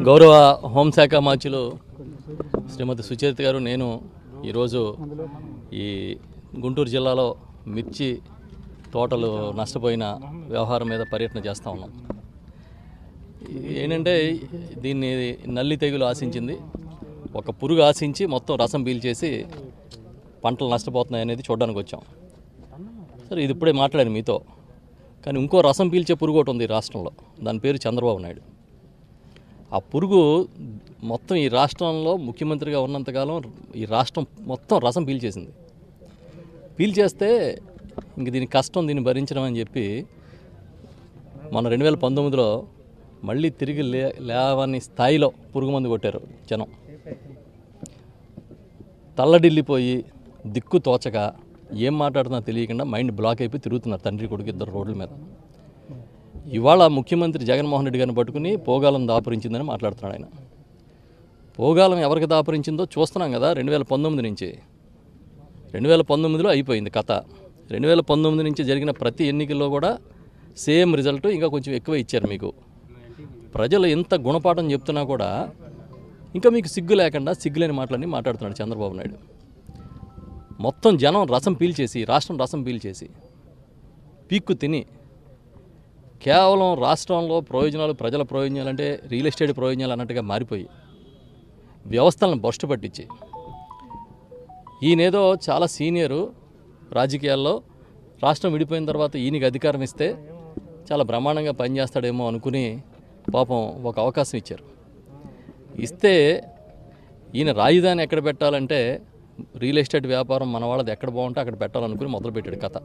గౌరవ హోంశాఖ మార్చులు శ్రీమతి సుచరిత గారు నేను ఈరోజు ఈ గుంటూరు జిల్లాలో మిర్చి తోటలు నష్టపోయిన వ్యవహారం మీద పర్యటన చేస్తూ ఉన్నాం ఏంటంటే దీన్ని నల్లి తెగులు ఆశించింది ఒక పురుగు ఆశించి మొత్తం రసం పీల్చేసి పంటలు నష్టపోతున్నాయి అనేది చూడడానికి వచ్చాం సరే ఇది ఇప్పుడే మాట్లాడాను మీతో కానీ ఇంకో రసం పీల్చే పురుగు ఒకటి ఉంది ఈ రాష్ట్రంలో దాని పేరు చంద్రబాబు నాయుడు ఆ పురుగు మొత్తం ఈ రాష్ట్రంలో ముఖ్యమంత్రిగా ఉన్నంతకాలం ఈ రాష్ట్రం మొత్తం రసం పీల్చేసింది పీల్చేస్తే ఇంక దీని కష్టం దీన్ని భరించడం అని చెప్పి మన రెండు వేల పంతొమ్మిదిలో మళ్ళీ తిరిగి లే లేవని స్థాయిలో పురుగు మందు కొట్టారు జనం తల్లడిల్లిపోయి దిక్కు తోచక ఏం మాట్లాడుతున్నా తెలియకుండా మైండ్ బ్లాక్ అయిపోయి తిరుగుతున్నారు తండ్రి కొడుకు ఇద్దరు రోడ్ల మీద ఇవాళ ముఖ్యమంత్రి జగన్మోహన్ రెడ్డి గారిని పట్టుకుని పోగాలం దాపురించిందని మాట్లాడుతున్నాడు ఆయన పోగాలం ఎవరికి దాపురించిందో చూస్తున్నాం కదా రెండు వేల పంతొమ్మిది నుంచి రెండు వేల పంతొమ్మిదిలో అయిపోయింది కథ రెండు వేల పంతొమ్మిది నుంచి జరిగిన ప్రతి ఎన్నికల్లో కూడా సేమ్ రిజల్ట్ ఇంకా కొంచెం ఎక్కువ ఇచ్చారు మీకు ప్రజలు ఎంత గుణపాఠం చెప్తున్నా కూడా ఇంకా మీకు సిగ్గు లేకుండా సిగ్గులేని మాటలన్నీ మాట్లాడుతున్నాడు చంద్రబాబు నాయుడు మొత్తం జనం రసం పీల్చేసి రాష్ట్రం రసం పీల్చేసి పీక్కు తిని కేవలం రాష్ట్రంలో ప్రయోజనాలు ప్రజల ప్రయోజనాలు అంటే రియల్ ఎస్టేట్ ప్రయోజనాలు అన్నట్టుగా మారిపోయి వ్యవస్థలను బొష్టు పట్టించి ఈయనేదో చాలా సీనియరు రాజకీయాల్లో రాష్ట్రం విడిపోయిన తర్వాత ఈయనకి అధికారం ఇస్తే చాలా బ్రహ్మాండంగా పనిచేస్తాడేమో అనుకుని పాపం ఒక అవకాశం ఇచ్చారు ఇస్తే ఈయన రాజధాని ఎక్కడ పెట్టాలంటే రియల్ ఎస్టేట్ వ్యాపారం మన వాళ్ళది ఎక్కడ బాగుంటే అక్కడ పెట్టాలనుకుని మొదలుపెట్టాడు కథ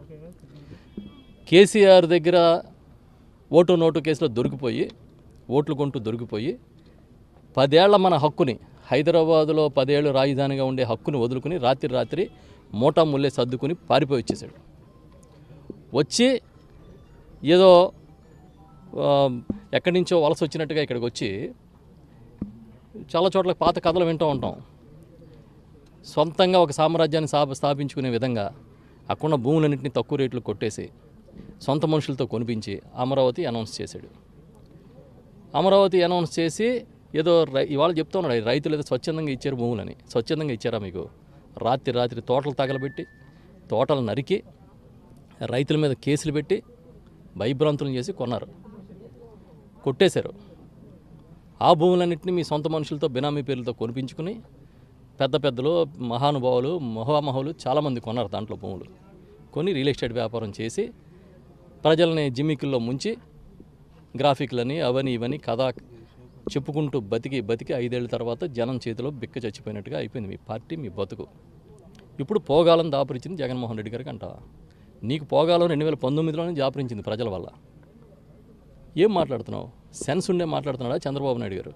కేసీఆర్ దగ్గర ఓటు నోటు కేసులో దొరికిపోయి ఓట్లు కొంటూ దొరికిపోయి పదేళ్ల మన హక్కుని హైదరాబాదులో పదేళ్ళు రాజధానిగా ఉండే హక్కుని వదులుకుని రాత్రి రాత్రి మూటా ముల్లే సర్దుకుని పారిపోయి వచ్చేసాడు వచ్చి ఏదో ఆ, ఎక్కడి నుంచో వలస వచ్చినట్టుగా ఇక్కడికి వచ్చి చాలా చోట్ల పాత కథలు వింటూ ఉంటాం సొంతంగా ఒక సామ్రాజ్యాన్ని స్థాప స్థాపించుకునే విధంగా అక్కడున్న భూములన్నింటినీ తక్కువ రేట్లు కొట్టేసి సొంత మనుషులతో కొనిపించి అమరావతి అనౌన్స్ చేశాడు అమరావతి అనౌన్స్ చేసి ఏదో రై ఇవాళ చెప్తా ఉన్నాడు "ఈ రైతులు ఏదో స్వచ్ఛందంగా ఇచ్చారు భూములని స్వచ్ఛందంగా ఇచ్చారా మీకు రాత్రి రాత్రి తోటలు తగలబెట్టి తోటలు నరికి రైతుల మీద కేసులు పెట్టి భయభ్రాంతులను చేసి కొన్నారు కొట్టేశారు ఆ భూములన్నింటినీ మీ సొంత మనుషులతో బినామీ పేర్లతో కొనిపించుకుని పెద్ద పెద్దలు మహానుభావులు మహామహులు చాలామంది కొన్నారు దాంట్లో భూములు కొని రియల్ ఎస్టేట్ వ్యాపారం చేసి ప్రజల్ని జిమ్మికుల్లో ముంచి గ్రాఫిక్లని అవని ఇవని కథ చెప్పుకుంటూ బతికి బతికి ఐదేళ్ల తర్వాత జనం చేతిలో బిక్క చచ్చిపోయినట్టుగా అయిపోయింది మీ పార్టీ మీ బతుకు ఇప్పుడు పోగాలం దాపురించింది జగన్మోహన్ రెడ్డి గారికి అంటావా నీకు పోగాలం రెండు వేల పంతొమ్మిదిలోనే దాపురించింది ప్రజల వల్ల ఏం మాట్లాడుతున్నావు సెన్స్ ఉండే మాట్లాడుతున్నాడా చంద్రబాబు నాయుడు గారు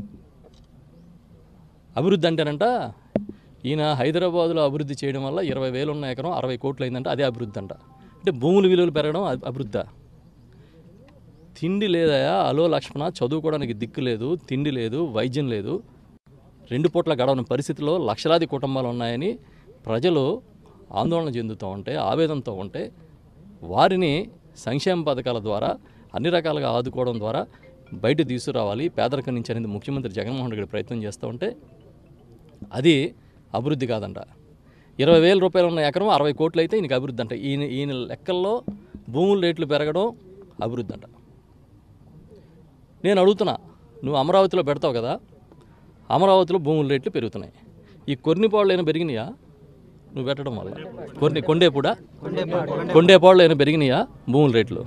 అభివృద్ధి అంటేనంట ఈయన హైదరాబాదులో అభివృద్ధి చేయడం వల్ల ఇరవై వేలు ఉన్న ఎకరం అరవై కోట్లు అయిందంట అదే అభివృద్ధి అంట అంటే భూముల విలువలు పెరగడం అ- అభివృద్ధా తిండి లేదయా అలో లక్ష్మణ చదువుకోవడానికి దిక్కు లేదు తిండి లేదు వైద్యం లేదు రెండు పూట్ల గడవని పరిస్థితిలో లక్షలాది కుటుంబాలు ఉన్నాయని ప్రజలు ఆందోళన చెందుతూ ఉంటే ఆవేదనతో ఉంటే వారిని సంక్షేమ పథకాల ద్వారా అన్ని రకాలుగా ఆదుకోవడం ద్వారా బయట తీసుకురావాలి పేదరికం నుంచి అనేది ముఖ్యమంత్రి జగన్మోహన్ రెడ్డి గారు ప్రయత్నం చేస్తూ ఉంటే అది అభివృద్ధి కాదంట ఇరవై వేల రూపాయలు ఉన్న ఎకరం అరవై కోట్లు అయితే ఈయనకి అభివృద్ధి అంట ఈయన ఈయన లెక్కల్లో భూముల రేట్లు పెరగడం అభివృద్ధి అంట నేను అడుగుతున్నా నువ్వు అమరావతిలో పెడతావు కదా అమరావతిలో భూముల రేట్లు పెరుగుతున్నాయి ఈ కొన్నిపాళ్ళు అయినా పెరిగినాయా నువ్వు పెట్టడం వల్ల కొన్ని కొండేపూడా కొండేపాళ్ళు అయినా పెరిగినాయా భూముల రేట్లు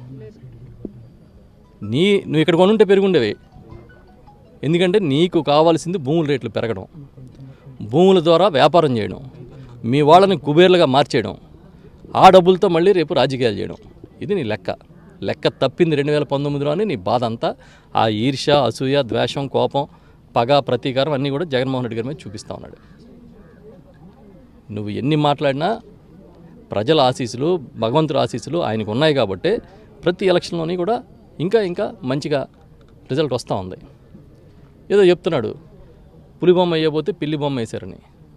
నీ నువ్వు ఇక్కడ కొనుంటే పెరుగుండేవి ఎందుకంటే నీకు కావాల్సింది భూముల రేట్లు పెరగడం భూముల ద్వారా వ్యాపారం చేయడం మీ వాళ్ళని కుబేర్లుగా మార్చేయడం ఆ డబ్బులతో మళ్ళీ రేపు రాజకీయాలు చేయడం ఇది నీ లెక్క లెక్క తప్పింది రెండు వేల పంతొమ్మిదిలోనే నీ బాధ అంతా ఆ ఈర్ష అసూయ ద్వేషం కోపం పగ ప్రతీకారం అన్నీ కూడా జగన్మోహన్ రెడ్డి గారి మీద చూపిస్తూ ఉన్నాడు నువ్వు ఎన్ని మాట్లాడినా ప్రజల ఆశీస్సులు భగవంతుడి ఆశీస్సులు ఆయనకు ఉన్నాయి కాబట్టి ప్రతి ఎలక్షన్లోని కూడా ఇంకా ఇంకా మంచిగా రిజల్ట్ వస్తూ ఉంది ఏదో చెప్తున్నాడు పులి బొమ్మ వేయబోతే పిల్లి బొమ్మ వేశారని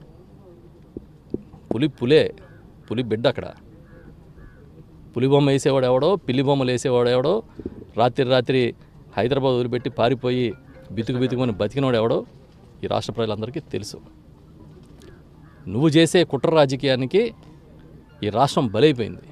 పులి పులే పులి బిడ్డ అక్కడ పులి బొమ్మ వేసేవాడు ఎవడో పిల్లి బొమ్మలు వేసేవాడు ఎవడో రాత్రి రాత్రి హైదరాబాద్ వదిలిపెట్టి పారిపోయి బితుకు బితుకుని బతికినోడు ఎవడో ఈ రాష్ట్ర ప్రజలందరికీ తెలుసు నువ్వు చేసే కుట్ర రాజకీయానికి ఈ రాష్ట్రం బలైపోయింది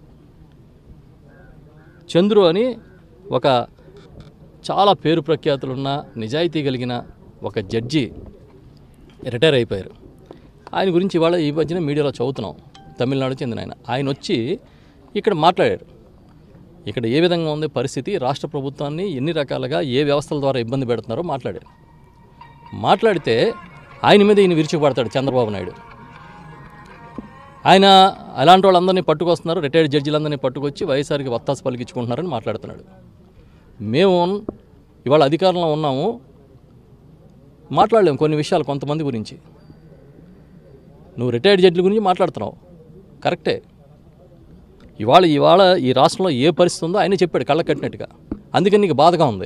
చంద్రు అని ఒక చాలా పేరు ప్రఖ్యాతులున్న నిజాయితీ కలిగిన ఒక జడ్జి రిటైర్ అయిపోయారు ఆయన గురించి ఇవాళ ఈ మధ్యన మీడియాలో చదువుతున్నాం తమిళనాడు చెందిన ఆయన ఆయన వచ్చి ఇక్కడ మాట్లాడారు ఇక్కడ ఏ విధంగా ఉంది పరిస్థితి రాష్ట్ర ప్రభుత్వాన్ని ఎన్ని రకాలుగా ఏ వ్యవస్థల ద్వారా ఇబ్బంది పెడుతున్నారో మాట్లాడారు మాట్లాడితే ఆయన మీద ఈయన విరుచుకుపడతాడు చంద్రబాబు నాయుడు ఆయన అలాంటి వాళ్ళందరినీ పట్టుకొస్తున్నారు రిటైర్డ్ జడ్జిలందరినీ పట్టుకొచ్చి వైఎస్ఆర్కి వత్తాసు పలికించుకుంటున్నారని మాట్లాడుతున్నాడు మేము ఇవాళ అధికారంలో ఉన్నాము మాట్లాడలేము కొన్ని విషయాలు కొంతమంది గురించి నువ్వు రిటైర్డ్ జడ్జిల గురించి మాట్లాడుతున్నావు కరెక్టే ఇవాళ ఇవాళ ఈ రాష్ట్రంలో ఏ పరిస్థితి ఉందో ఆయన చెప్పాడు కళ్ళ కట్టినట్టుగా అందుకని నీకు బాధగా ఉంది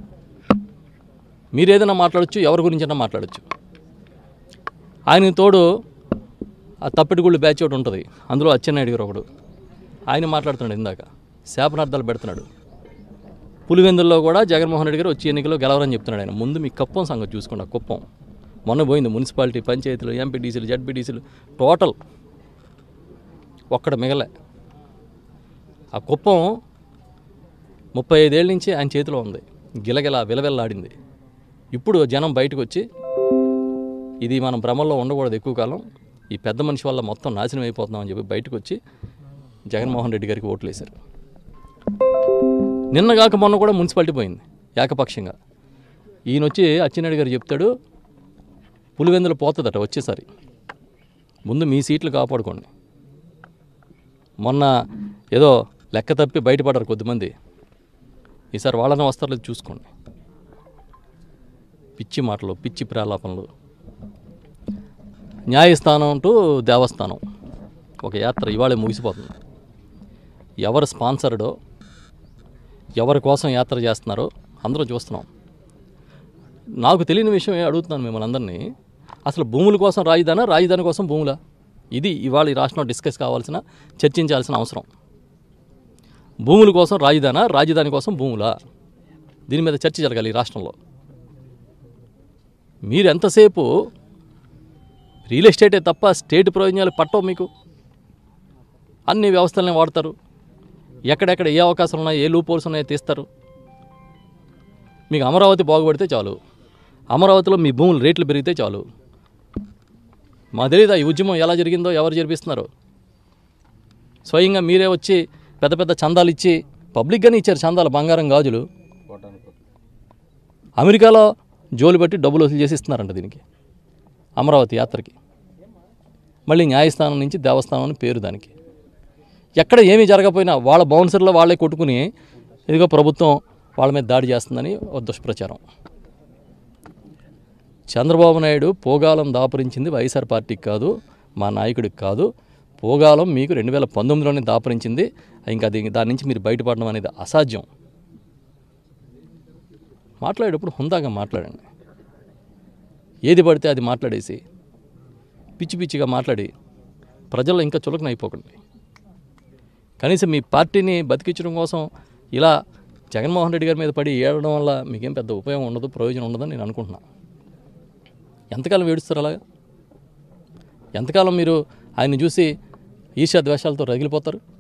మీరు ఏదైనా మాట్లాడచ్చు ఎవరి గురించైనా మాట్లాడచ్చు ఆయనకి తోడు ఆ తప్పిటిగుళ్ళు బ్యాచ్ ఒకటి ఉంటుంది అందులో అచ్చెన్నాయుడు గారు ఒకడు ఆయన మాట్లాడుతున్నాడు ఇందాక శాపనార్థాలు పెడుతున్నాడు పులివెందుల్లో కూడా జగన్మోహన్ రెడ్డి గారు వచ్చి ఎన్నికల్లో గెలవరని చెప్తున్నాడు ఆయన ముందు మీ కుప్పం సంగతి చూసుకోండి ఆ కుప్పం మొన్న పోయింది మున్సిపాలిటీ పంచాయతీలు ఎంపీటీసీలు జడ్పీటీసీలు టోటల్ ఒక్కడ మిగలే ఆ కుప్పం ముప్పై ఐదేళ్ళ నుంచి ఆయన చేతిలో ఉంది గిలగిల విలవిల్లాడింది ఇప్పుడు జనం బయటకు వచ్చి ఇది మనం భ్రమల్లో ఉండకూడదు ఎక్కువ కాలం ఈ పెద్ద మనిషి వల్ల మొత్తం నాశనం అయిపోతున్నామని చెప్పి బయటకు వచ్చి జగన్మోహన్ రెడ్డి గారికి ఓట్లు వేశారు నిన్నగాక మొన్న కూడా మున్సిపాలిటీ పోయింది ఏకపక్షంగా ఈయన వచ్చి అచ్చెన్నాయుడు గారు చెప్తాడు పులివెందులు పోతుందట వచ్చేసారి ముందు మీ సీట్లు కాపాడుకోండి మొన్న ఏదో లెక్క తప్పి బయటపడ్డారు కొద్దిమంది ఈసారి వాళ్ళని వస్తారు లేదు చూసుకోండి పిచ్చి మాటలు పిచ్చి ప్రాలాపనలు న్యాయస్థానం టు దేవస్థానం ఒక యాత్ర ఇవాళే ముగిసిపోతుంది ఎవరు స్పాన్సర్డో ఎవరి కోసం యాత్ర చేస్తున్నారో అందరూ చూస్తున్నాం నాకు తెలియని విషయం ఏ అడుగుతున్నాను మిమ్మల్ని అందరినీ అసలు భూముల కోసం రాజధాని రాజధాని కోసం భూములా ఇది ఇవాళ ఈ రాష్ట్రంలో డిస్కస్ కావాల్సిన చర్చించాల్సిన అవసరం భూముల కోసం రాజధానా రాజధాని కోసం భూములా దీని మీద చర్చ జరగాలి ఈ రాష్ట్రంలో మీరు ఎంతసేపు రియల్ ఎస్టేటే తప్ప స్టేట్ ప్రయోజనాలు పట్టవు మీకు అన్ని వ్యవస్థలనే వాడతారు ఎక్కడెక్కడ ఏ అవకాశాలు ఉన్నాయో ఏ లూపోల్స్ ఉన్నాయో తీస్తారు మీకు అమరావతి బాగుపడితే చాలు అమరావతిలో మీ భూములు రేట్లు పెరిగితే చాలు మా తెలియదా ఈ ఉద్యమం ఎలా జరిగిందో ఎవరు జరిపిస్తున్నారు స్వయంగా మీరే వచ్చి పెద్ద పెద్ద చందాలు ఇచ్చి పబ్లిక్గానే ఇచ్చారు చందాలు బంగారం గాజులు అమెరికాలో జోలు పెట్టి డబ్బులు వసూలు చేసి ఇస్తున్నారంట దీనికి అమరావతి యాత్రకి మళ్ళీ న్యాయస్థానం నుంచి దేవస్థానం అని పేరు దానికి ఎక్కడ ఏమీ జరగకపోయినా వాళ్ళ బౌన్సర్లో వాళ్ళే కొట్టుకుని ఇదిగో ప్రభుత్వం వాళ్ళ మీద దాడి చేస్తుందని ఒక దుష్ప్రచారం చంద్రబాబు నాయుడు పోగాలం దాపరించింది వైఎస్ఆర్ పార్టీకి కాదు మా నాయకుడికి కాదు పోగాలం మీకు రెండు వేల పంతొమ్మిదిలోనే దాపరించింది ఇంకా అది దాని నుంచి మీరు బయటపడడం అనేది అసాధ్యం మాట్లాడేటప్పుడు హుందాగా మాట్లాడండి ఏది పడితే అది మాట్లాడేసి పిచ్చి పిచ్చిగా మాట్లాడి ప్రజల్లో ఇంకా చులకన అయిపోకండి కనీసం మీ పార్టీని బతికించడం కోసం ఇలా జగన్మోహన్ రెడ్డి గారి మీద పడి ఏడడం వల్ల మీకేం పెద్ద ఉపయోగం ఉండదు ప్రయోజనం ఉండదని నేను అనుకుంటున్నా ఎంతకాలం ఏడుస్తారు అలాగా ఎంతకాలం మీరు ఆయన్ని చూసి ఈర్ష్య ద్వేషాలతో రగిలిపోతారు